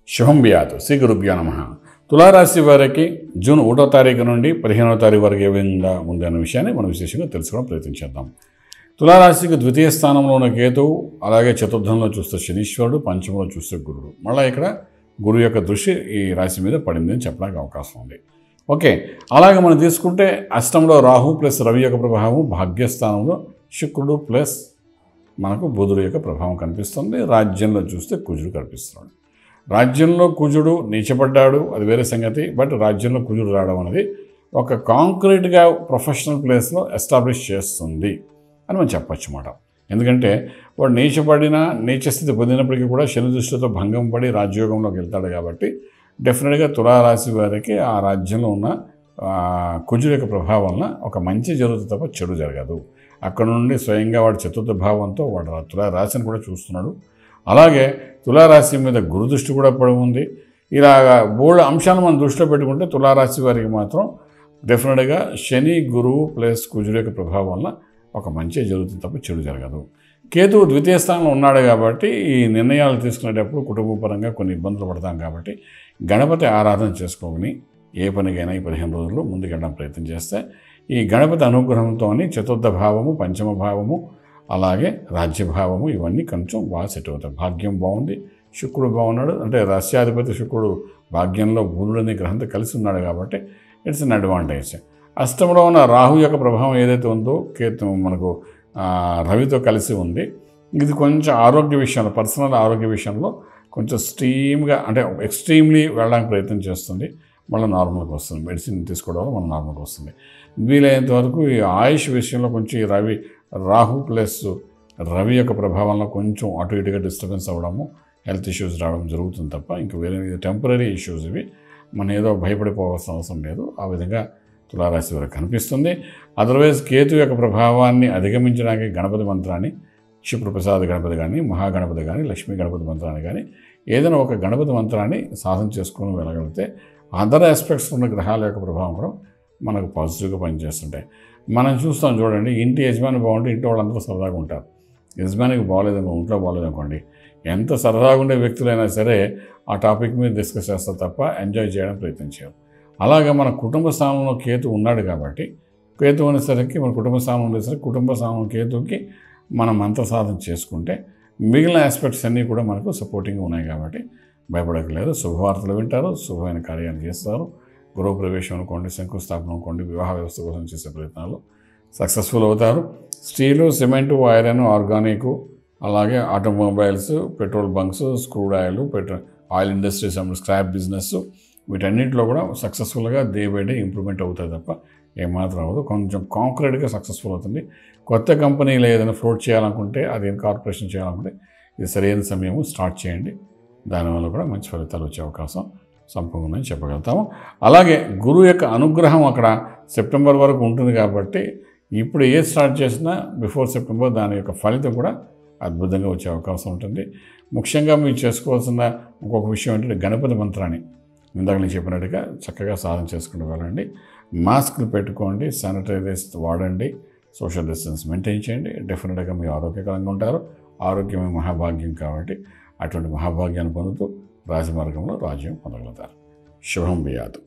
శుభం బియాత్ శ్రీ గురుభ్యో నమ తులారాశి వారికి జూన్ ఒకటో తారీఖు నుండి పదిహేనవ తారీఖు వరకు ఏ విధంగా ఉంది అనే విషయాన్ని మనం విశేషంగా తెలుసుకోవడం ప్రయత్నించేద్దాం తులారాశికి ద్వితీయ స్థానంలో ఉన్న కేతువు అలాగే చతుర్థంలో చూస్తే శనీశ్వరుడు పంచమంలో చూస్తే గురుడు మళ్ళీ ఇక్కడ గురువు యొక్క దృష్టి ఈ రాశి మీద పడింది అని చెప్పడానికి అవకాశం ఉంది ఓకే అలాగే మనం తీసుకుంటే అష్టంలో రాహు ప్లస్ రవి యొక్క ప్రభావం భాగ్యస్థానంలో శుక్రుడు ప్లస్ మనకు బుధుడు యొక్క ప్రభావం కనిపిస్తుంది రాజ్యంలో చూస్తే కుజుడు కనిపిస్తున్నాడు రాజ్యంలో కుజుడు నీచపడ్డాడు అది వేరే సంగతి బట్ రాజ్యంలో కుజుడు రావడం అనేది ఒక కాంక్రీట్గా ప్రొఫెషనల్ ప్లేస్లో ఎస్టాబ్లిష్ చేస్తుంది అని మనం చెప్పొచ్చు మాట ఎందుకంటే వాడు నీచపడిన నీచస్థితి పొందినప్పటికీ కూడా శని దృష్టితో భంగం పడి రాజ్యోగంలోకి వెళ్తాడు కాబట్టి డెఫినెట్గా తులారాశి వారికి ఆ రాజ్యంలో ఉన్న ఆ, కుజుడు యొక్క ప్రభావం వలన ఒక మంచి జరుగుతుంది తప్ప చెడు జరగదు అక్కడ నుండి స్వయంగా వాడు చతుర్థ భావంతో వాడు రా- తులారాశిని కూడా చూస్తున్నాడు అలాగే తులారాశి మీద గురుదృష్టి కూడా పడి ఉంది ఇలాగా బోల్డ్ అంశాలు మనం దృష్టిలో పెట్టుకుంటే తులారాశి వారికి మాత్రం డెఫినెట్గా శని గురువు ప్లస్ కుజుడు యొక్క ప్రభావం వల్ల ఒక మంచి జరుగుతుంది తప్ప చెడు జరగదు కేతువు ద్వితీయ స్థానంలో ఉన్నాడు కాబట్టి ఈ నిర్ణయాలు తీసుకునేటప్పుడు కుటుంబపరంగా కొన్ని ఇబ్బందులు పడతాం కాబట్టి గణపతి ఆరాధన చేసుకోమని ఏ పనికైనా ఈ పదిహేను రోజుల్లో ముందుకెళ్ళడం ప్రయత్నం చేస్తే ఈ గణపతి అనుగ్రహంతో చతుర్థ భావము పంచమ భావము అలాగే రాజ్యభావము ఇవన్నీ కొంచెం బాగా సెట్ అవుతాయి భాగ్యం బాగుంది శుక్రుడు బాగున్నాడు అంటే రాష్ట్రాధిపతి శుక్రుడు భాగ్యంలో బుధుడు అనే గ్రహంతో కలిసి ఉన్నాడు కాబట్టి ఇట్స్ అన్ అడ్వాంటేజ్ అష్టంలో ఉన్న రాహు యొక్క ప్రభావం ఏదైతే ఉందో కేతు మనకు ఆ, రవితో కలిసి ఉంది ఇది కొంచెం ఆరోగ్య విషయంలో పర్సనల్ ఆరోగ్య విషయంలో కొంచెం స్ట్రీమ్గా అంటే ఎక్స్ట్రీమ్లీ వెళ్ళడానికి ప్రయత్నం చేస్తుంది మళ్ళీ నార్మల్గా వస్తుంది మెడిసిన్ తీసుకోవడం వల్ల మన నార్మల్గా వస్తుంది వీలైనంత వరకు ఈ ఆయుష్ విషయంలో కొంచెం ఈ రవి రాహు ప్లస్ రవి యొక్క ప్రభావంలో కొంచెం అటు ఇటుగా డిస్టర్బెన్స్ అవ్వడము హెల్త్ ఇష్యూస్ రావడం జరుగుతుంది తప్ప ఇంకా వేరే టెంపరీ ఇష్యూస్ ఇవి మనం ఏదో భయపడిపోవాల్సిన అవసరం లేదు ఆ విధంగా తులారాశి వారికి కనిపిస్తుంది అదర్వైజ్ కేతు యొక్క ప్రభావాన్ని అధిగమించడానికి గణపతి మంత్రాన్ని క్షిప్రప్రసాద్ గణపతి కానీ మహాగణపతి కానీ లక్ష్మీ గణపతి మంత్రాన్ని కానీ ఏదైనా ఒక గణపతి మంత్రాన్ని సాధన చేసుకుని వెళ్ళగలిగితే అదర్ ఆస్పెక్ట్స్ ఉన్న గ్రహాల యొక్క ప్రభావం కూడా మనకు పాజిటివ్గా పనిచేస్తుంటాయి మనం చూస్తాం చూడండి ఇంటి యజమాని బాగుంటే ఇంట్లో వాళ్ళందరూ సరదాగా ఉంటారు యజమానికి బాగోలేదనుకో ఇంట్లో బాగోలేదనుకోండి ఎంత సరదాగా ఉండే వ్యక్తులైనా సరే ఆ టాపిక్ మీద డిస్కస్ చేస్తారు తప్ప ఎంజాయ్ చేయడం ప్రయత్నించారు అలాగే మన కుటుంబ స్థానంలో కేతు ఉన్నాడు కాబట్టి కేతు అనేసరికి మన కుటుంబ స్థానం ఉండేసరికి కుటుంబ స్థానం కేతుకి మనం మంత్ర సాధన చేసుకుంటే మిగిలిన ఆస్పెక్ట్స్ అన్నీ కూడా మనకు సపోర్టింగ్గా ఉన్నాయి కాబట్టి భయపడకలేదు శుభవార్తలు వింటారు శుభమైన కార్యాలు చేస్తారు గృహ ప్రవేశం అనుకోండి శంకుస్థాపన అనుకోండి వివాహ వ్యవస్థ కోసం చేసే ప్రయత్నాలు సక్సెస్ఫుల్ అవుతారు స్టీలు సిమెంటు ఐరన్ ఆర్గానిక్ అలాగే automobiles petrol bunks crude oil petrol oil industries and scrap business వీటన్నిటిలో కూడా సక్సెస్ఫుల్గా డే బై డే ఇంప్రూవ్మెంట్ అవుతుంది తప్ప ఏమాత్రం అవ్వదు కొంచెం కాంక్రీట్గా సక్సెస్ఫుల్ అవుతుంది కొత్త కంపెనీలు ఏదైనా ఫ్లోట్ చేయాలనుకుంటే అది కార్పొరేషన్ చేయాలనుకుంటే ఇది సరైన సమయము స్టార్ట్ చేయండి దానివల్ల కూడా మంచి ఫలితాలు వచ్చే అవకాశం సంపూర్ణంగా చెప్పగలుగుతాము అలాగే గురువు యొక్క అనుగ్రహం అక్కడ సెప్టెంబర్ వరకు ఉంటుంది కాబట్టి ఇప్పుడు ఏ స్టార్ట్ చేసినా బిఫోర్ సెప్టెంబర్ దాని యొక్క ఫలితం కూడా అద్భుతంగా వచ్చే అవకాశం ఉంటుంది ముఖ్యంగా మీరు చేసుకోవాల్సిన ఇంకొక విషయం ఏంటంటే గణపతి మంత్రాన్ని ఇందాక నేను చెప్పినట్టుగా చక్కగా సాధన చేసుకుంటూ వెళ్ళండి మాస్క్లు పెట్టుకోండి శానిటైజర్స్ వాడండి సోషల్ డిస్టెన్స్ మెయింటైన్ చేయండి డెఫినెట్గా మీరు ఆరోగ్యకరంగా ఉంటారు ఆరోగ్యమే మహాభాగ్యం కాబట్టి అటువంటి మహాభాగ్యాన్ని పొందుతూ రాజమార్గంలో రాజ్యం పొందగలుగుతారు శుభం బియాదు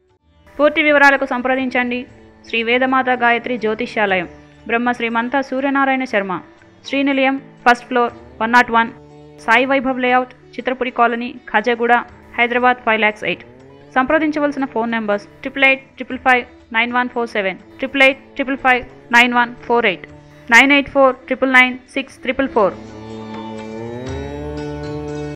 పూర్తి వివరాలకు సంప్రదించండి Shri Vedamata Gayatri Jyotishyalayam Brahma Shrimanta Suryanarayana Sharma Srinilayam first floor one naught one Sai Vaibhav layout Chitrapuri colony Khajaguda Hyderabad five lakhs eight సంప్రదించవలసిన phone numbers triple eight triple five nine one four seven triple eight triple five nine one four eight nine eight four triple nine six triple four